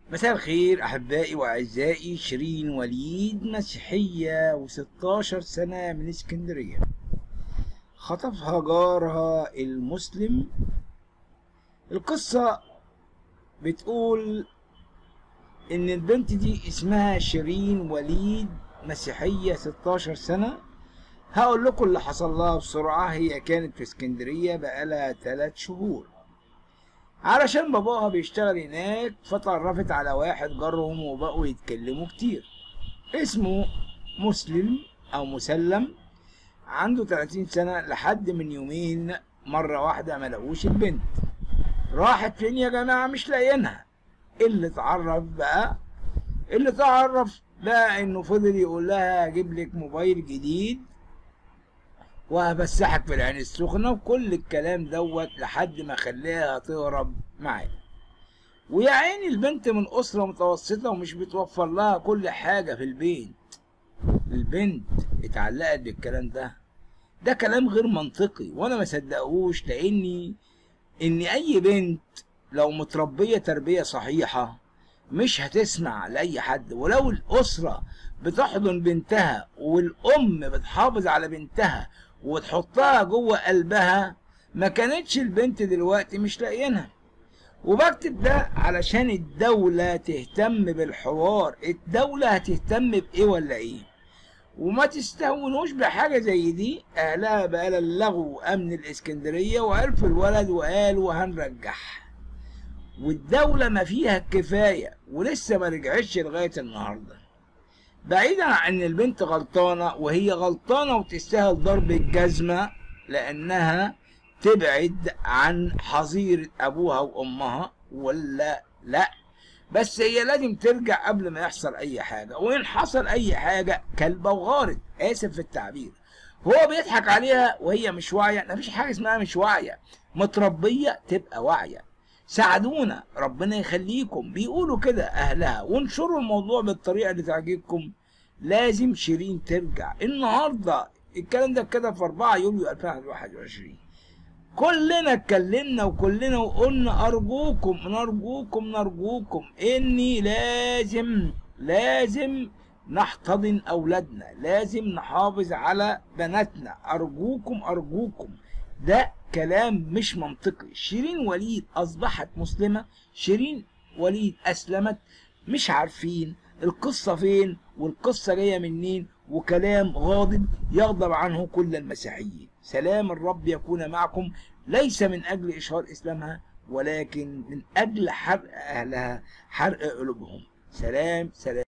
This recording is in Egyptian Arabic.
مساء الخير أحبائي وأعزائي شيرين وليد مسيحية و16 سنة من اسكندرية خطفها جارها المسلم القصة بتقول إن البنت دي اسمها شيرين وليد مسيحية 16 سنة هقول لكم اللي حصل لها بسرعة هي كانت في اسكندرية بقالها 3 شهور علشان باباها بيشتغل هناك فتعرفت على واحد جارهم وبقوا يتكلموا كتير اسمه مسلم او مسلم عنده 30 سنة لحد من يومين مرة واحدة ما لقوش البنت راحت فين يا جماعة مش لاقيينها اللي اتعرف بقى اللي اتعرف بقى انه فضل يقول لها اجيب لك موبايل جديد وهبسحك في العين السخنة وكل الكلام دوت لحد ما خلاها تهرب معاه ويا عيني البنت من أسرة متوسطة ومش بتوفر لها كل حاجة في البيت البنت اتعلقت بالكلام ده ده كلام غير منطقي وانا ما صدقهوش لاني ان اي بنت لو متربية تربية صحيحة مش هتسمع لأي حد ولو الأسرة بتحضن بنتها والأم بتحافظ على بنتها وتحطها جوه قلبها ما كانتش البنت دلوقتي مش لاقيينها وبكتب ده علشان الدولة تهتم بالحوار الدولة هتهتم بإيه ولا إيه وما تستهونوش بحاجة زي دي أهلها بقى لغوا أمن الإسكندرية وعرفوا الولد وقالوا هنرجعها والدولة ما فيها الكفاية ولسه ما رجعتش لغاية النهاردة بعيدا عن ان البنت غلطانة وهي غلطانة وتستاهل ضرب الجزمة لانها تبعد عن حظيرة ابوها وامها ولا لا بس هي لازم ترجع قبل ما يحصل اي حاجة وان حصل اي حاجة كلبة وغارت اسف في التعبير هو بيضحك عليها وهي مش واعية مفيش حاجة اسمها مش واعية متربية تبقى واعية ساعدونا ربنا يخليكم بيقولوا كده اهلها وانشروا الموضوع بالطريقه اللي تعجبكم لازم شيرين ترجع النهارده الكلام ده كده في 4 يوليو 2021 كلنا اتكلمنا وكلنا وقلنا ارجوكم نرجوكم نرجوكم اني لازم لازم نحتضن اولادنا لازم نحافظ على بناتنا ارجوكم ارجوكم ده كلام مش منطقي شيرين وليد اصبحت مسلمة شيرين وليد اسلمت مش عارفين القصة فين والقصة جاية منين وكلام غاضب يغضب عنه كل المسيحيين سلام الرب يكون معكم ليس من اجل اشهار اسلامها ولكن من اجل حرق اهلها حرق قلوبهم سلام سلام